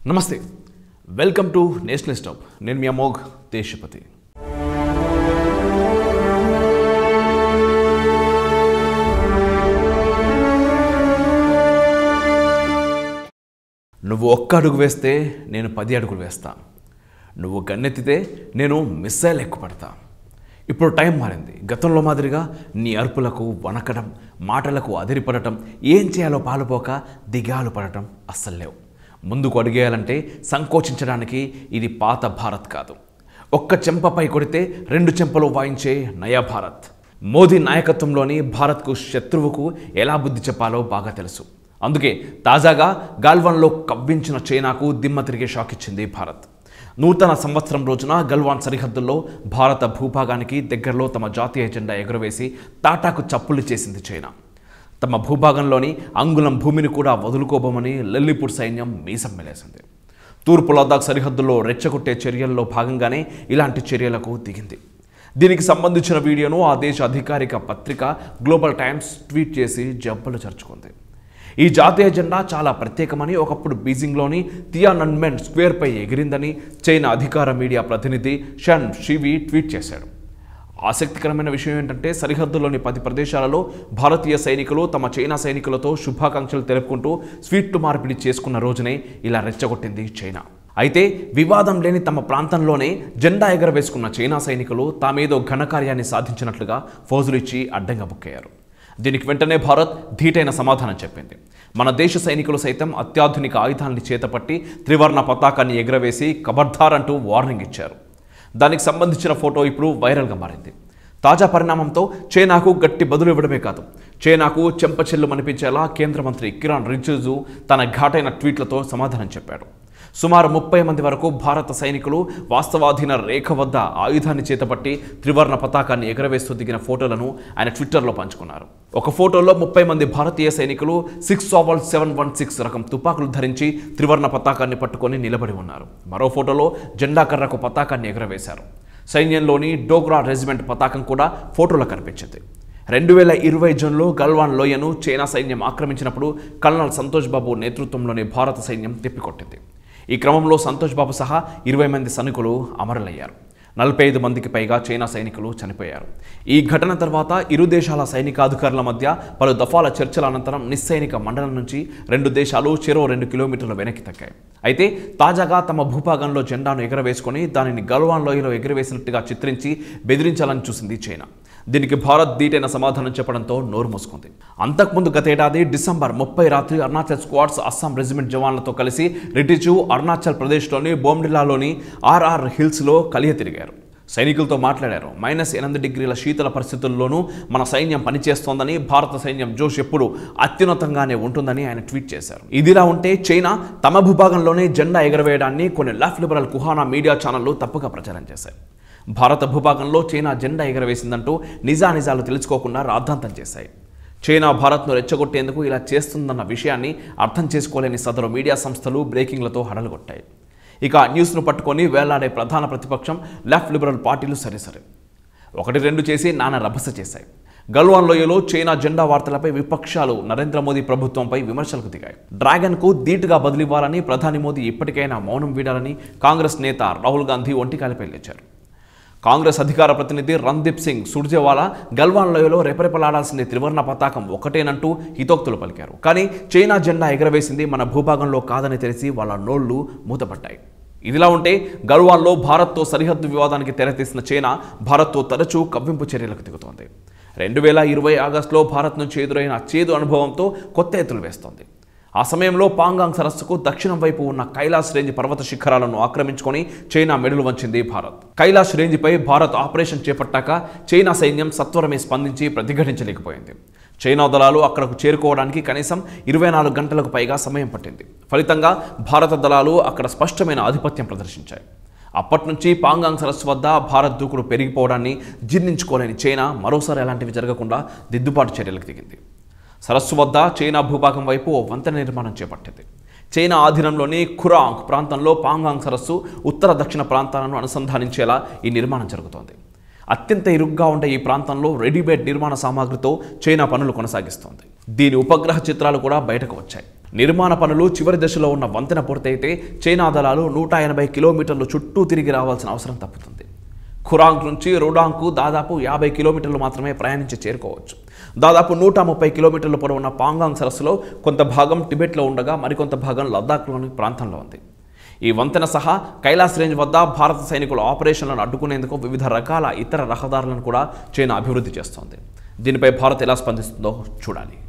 నమస్తే welcome to national stop నేను మీ అమోఘ్ దేశపతి నువ్వు ఒక్క అడుగు వేస్తే నేను పది అడుగులు వేస్తా నువ్వు గన్నెత్తితే నేను మిస్సైల్ ఎక్కుపడతా ఇప్పుడు టైం మారింది గతంలో మాదిరిగా నీ అరుపులకు వనకడం మాటలకు అదిరిపడటం ఏం చేయాలో పాలుపోక దిగాలు పడటం అస్సలు లేవు ముందుకు అడిగేయాలంటే సంకోచించడానికి ఇది పాత భారత్ కాదు ఒక్క చెంపపై కొడితే రెండు చెంపలు వాయించే నయా భారత్ మోదీ నాయకత్వంలోని భారత్కు శత్రువుకు ఎలా బుద్ధి చెప్పాలో బాగా తెలుసు అందుకే తాజాగా గాల్వాన్లో కవ్వించిన చైనాకు దిమ్మ తిరిగే షాక్ ఇచ్చింది భారత్ నూతన సంవత్సరం రోజున గల్వాన్ సరిహద్దుల్లో భారత భూభాగానికి దగ్గరలో తమ జాతీయ జెండా ఎగురవేసి తాటాకు చప్పులు చేసింది చైనా తమ భూభాగంలోని అంగుళం భూమిని కూడా వదులుకోబోమని లెల్లిపూర్ సైన్యం మీసం మెలేసింది తూర్పు లద్దాఖ్ సరిహద్దుల్లో రెచ్చగొట్టే చర్యల్లో భాగంగానే ఇలాంటి చర్యలకు దిగింది దీనికి సంబంధించిన వీడియోను ఆ దేశ అధికారిక పత్రిక గ్లోబల్ టైమ్స్ ట్వీట్ చేసి జబ్బలు చర్చుకుంది ఈ జాతీయ జెండా చాలా ప్రత్యేకమని ఒకప్పుడు బీజింగ్లోని తియానన్మెన్ స్క్వేర్పై ఎగిరిందని చైనా అధికార మీడియా ప్రతినిధి షన్ షివి ట్వీట్ చేశాడు ఆసక్తికరమైన విషయం ఏంటంటే సరిహద్దులోని పది ప్రదేశాలలో భారతీయ సైనికులు తమ చైనా సైనికులతో శుభాకాంక్షలు తెలుపుకుంటూ స్వీట్లు మార్పిడి చేసుకున్న రోజునే ఇలా రెచ్చగొట్టింది చైనా అయితే వివాదం లేని తమ ప్రాంతంలోనే జెండా ఎగరవేసుకున్న చైనా సైనికులు తామేదో ఘనకార్యాన్ని సాధించినట్లుగా ఫోజులు ఇచ్చి అడ్డంగా బుక్కయ్యారు దీనికి వెంటనే భారత్ ధీటైన సమాధానం చెప్పింది మన దేశ సైనికులు సైతం అత్యాధునిక ఆయుధాన్ని చేతపట్టి త్రివర్ణ పతాకాన్ని ఎగురవేసి కబర్దార్ అంటూ వార్నింగ్ ఇచ్చారు దానికి సంబంధించిన ఫోటో ఇప్పుడు వైరల్గా మారింది తాజా పరిణామంతో చైనాకు గట్టి బదులు ఇవ్వడమే కాదు చైనాకు చెంపచెల్లు అనిపించేలా కేంద్ర మంత్రి కిరణ్ రిజిజు తన ఘాటైన ట్వీట్లతో సమాధానం చెప్పాడు సుమారు ముప్పై మంది వరకు భారత సైనికులు వాస్తవాధీన రేఖ వద్ద ఆయుధాన్ని చేతపట్టి త్రివర్ణ పతాకాన్ని ఎగరవేస్తూ దిగిన ఫోటోలను ఆయన ట్విట్టర్లో పంచుకున్నారు ఒక ఫోటోలో ముప్పై మంది భారతీయ సైనికులు Sig Sauer seven one six రకం తుపాకులు ధరించి త్రివర్ణ పతాకాన్ని పట్టుకొని నిలబడి ఉన్నారు మరో ఫోటోలో జెండా కర్రకు పతాకాన్ని ఎగరవేశారు సైన్యంలోని డోగ్రా రెజిమెంట్ పతాకం కూడా ఫోటోలో కనిపించింది రెండు వేల ఇరవై జూన్లో గల్వాన్ లోయను చైనా సైన్యం ఆక్రమించినప్పుడు కల్నల్ సంతోష్ బాబు నేతృత్వంలోని భారత సైన్యం తిప్పికొట్టింది ఈ క్రమంలో సంతోష్ బాబు సహా ఇరవై మంది సైనికులు అమరులయ్యారు నలభై ఐదు మందికి పైగా చైనా సైనికులు చనిపోయారు ఈ ఘటన తర్వాత ఇరు దేశాల సైనికాధికారుల మధ్య పలు దఫాల చర్చల అనంతరం నిస్సైనిక మండలం నుంచి రెండు దేశాలు చెరో రెండు కిలోమీటర్ల వెనక్కి తగ్గాయి అయితే తాజాగా తమ భూభాగంలో జెండాను ఎగరవేసుకొని దానిని గల్వాన్ లోయలో ఎగరవేసినట్టుగా చిత్రించి బెదిరించాలని చూసింది చైనా దీనికి భారత్ ధీటైన సమాధానం చెప్పడంతో నోరు మూసుకుంది అంతకుముందు గతేడాది డిసెంబర్ ముప్పై రాత్రి అరుణాచల్ స్క్వాడ్స్ అస్సాం రెజిమెంట్ జవాన్లతో కలిసి రిటిచు అరుణాచల్ ప్రదేశ్లోని బోమ్డిలాలోని ఆర్ఆర్ హిల్స్లో కలియ తిరిగారు సైనికులతో మాట్లాడారు మైనస్ ఎనిమిది డిగ్రీల శీతల పరిస్థితుల్లోనూ మన సైన్యం పనిచేస్తోందని భారత సైన్యం జోష్ ఎప్పుడు అత్యున్నతంగానే ఉంటుందని ఆయన ట్వీట్ చేశారు ఇదిలా ఉంటే చైనా తమ భూభాగంలోనే జెండా ఎగరవేయడాన్ని కొన్ని లెఫ్ట్ లిబరల్ కుహానా మీడియా ఛానళ్లు తప్పుగా ప్రచారం చేశాయి భారత భూభాగంలో చైనా జెండా ఎగరవేసిందంటూ నిజానిజాలు తెలుసుకోకుండా రాద్ధాంతం చేశాయి చైనా భారత్ను రెచ్చగొట్టేందుకు ఇలా చేస్తుందన్న విషయాన్ని అర్థం చేసుకోలేని సదరు మీడియా సంస్థలు బ్రేకింగ్లతో హడలుగొట్టాయి ఇక న్యూస్ను పట్టుకొని వేలాడే ప్రధాన ప్రతిపక్షం లెఫ్ట్ లిబరల్ పార్టీలు సరే సరే ఒకటి రెండు చేసి నానా రభస చేశాయి గల్వాన్ లోయలో చైనా జెండా వార్తలపై విపక్షాలు నరేంద్ర మోదీ ప్రభుత్వంపై విమర్శలకు దిగాయి డ్రాగన్కు ధీటుగా బదిలివ్వాలని ప్రధాని మోదీ ఇప్పటికైనా మౌనం వీడాలని కాంగ్రెస్ నేత రాహుల్ గాంధీ ఒంటికాలిపై లేచారు కాంగ్రెస్ అధికార ప్రతినిధి రణ్దీప్ సింగ్ సుర్జేవాలా గల్వాన్ లోయలో రెపరెపలాడాల్సింది త్రివర్ణ పతాకం ఒకటేనంటూ హితోక్తులు పలికారు కానీ చైనా జెండా ఎగరవేసింది మన భూభాగంలో కాదని తెలిసి వాళ్ళ నోళ్లు మూతపడ్డాయి ఇదిలా ఉంటే గల్వాన్లో భారత్తో సరిహద్దు వివాదానికి తెరతీసిన చైనా భారత్తో తరచూ కవ్వింపు చర్యలకు దిగుతోంది రెండు వేల ఇరవై ఆగస్టులో భారత్ నుంచి ఎదురైన చేదు అనుభవంతో కొత్త ఎత్తులు వేస్తోంది ఆ సమయంలో పాంగాంగ్ సరస్సుకు దక్షిణం వైపు ఉన్న కైలాస్ రేంజ్ పర్వత శిఖరాలను ఆక్రమించుకొని చైనా మెడలు వంచింది భారత్ కైలాస్ రేంజ్పై భారత్ ఆపరేషన్ చేపట్టాక చైనా సైన్యం సత్వరమే స్పందించి ప్రతిఘటించలేకపోయింది చైనా దళాలు అక్కడకు చేరుకోవడానికి కనీసం ఇరవై నాలుగు గంటలకు పైగా సమయం పట్టింది ఫలితంగా భారత దళాలు అక్కడ స్పష్టమైన ఆధిపత్యం ప్రదర్శించాయి అప్పటి నుంచి పాంగాంగ్ సరస్సు వద్ద భారత్ దూకుడు పెరిగిపోవడాన్ని జీర్ణించుకోలేని చైనా మరోసారి అలాంటివి జరగకుండా దిద్దుబాటు చర్యలకు దిగింది సరస్సు వద్ద చైనా భూభాగం వైపు ఓ వంతెన నిర్మాణం చేపట్టింది చైనా ఆధీనంలోని ఖురాంగ్ ప్రాంతంలో పాంగాంగ్ సరస్సు ఉత్తర దక్షిణ ప్రాంతాలను అనుసంధానించేలా ఈ నిర్మాణం జరుగుతోంది అత్యంత ఇరుగ్గా ఉండే ఈ ప్రాంతంలో రెడీమేడ్ నిర్మాణ సామాగ్రితో చైనా పనులు కొనసాగిస్తోంది దీని ఉపగ్రహ చిత్రాలు కూడా బయటకు వచ్చాయి నిర్మాణ పనులు చివరి దశలో ఉన్న వంతెన పూర్తయితే చైనా దళాలు నూట ఎనభై కిలోమీటర్లు చుట్టూ తిరిగి రావాల్సిన అవసరం తప్పుతుంది ఖురాంగ్ నుంచి రోడాంగ్కు దాదాపు యాభై కిలోమీటర్లు మాత్రమే ప్రయాణించి చేరుకోవచ్చు దాదాపు నూట ముప్పై కిలోమీటర్ల పొడవున్న పాంగాంగ్ సరస్సులో కొంత భాగం టిబెట్లో ఉండగా మరికొంత భాగం లద్దాఖ్లోని ప్రాంతంలో ఉంది ఈ వంతెన సహా కైలాస్ రేంజ్ వద్ద భారత సైనికుల ఆపరేషన్లను అడ్డుకునేందుకు వివిధ రకాల ఇతర రహదారులను కూడా చైనా అభివృద్ధి చేస్తోంది దీనిపై భారత్ ఎలా స్పందిస్తుందో చూడాలి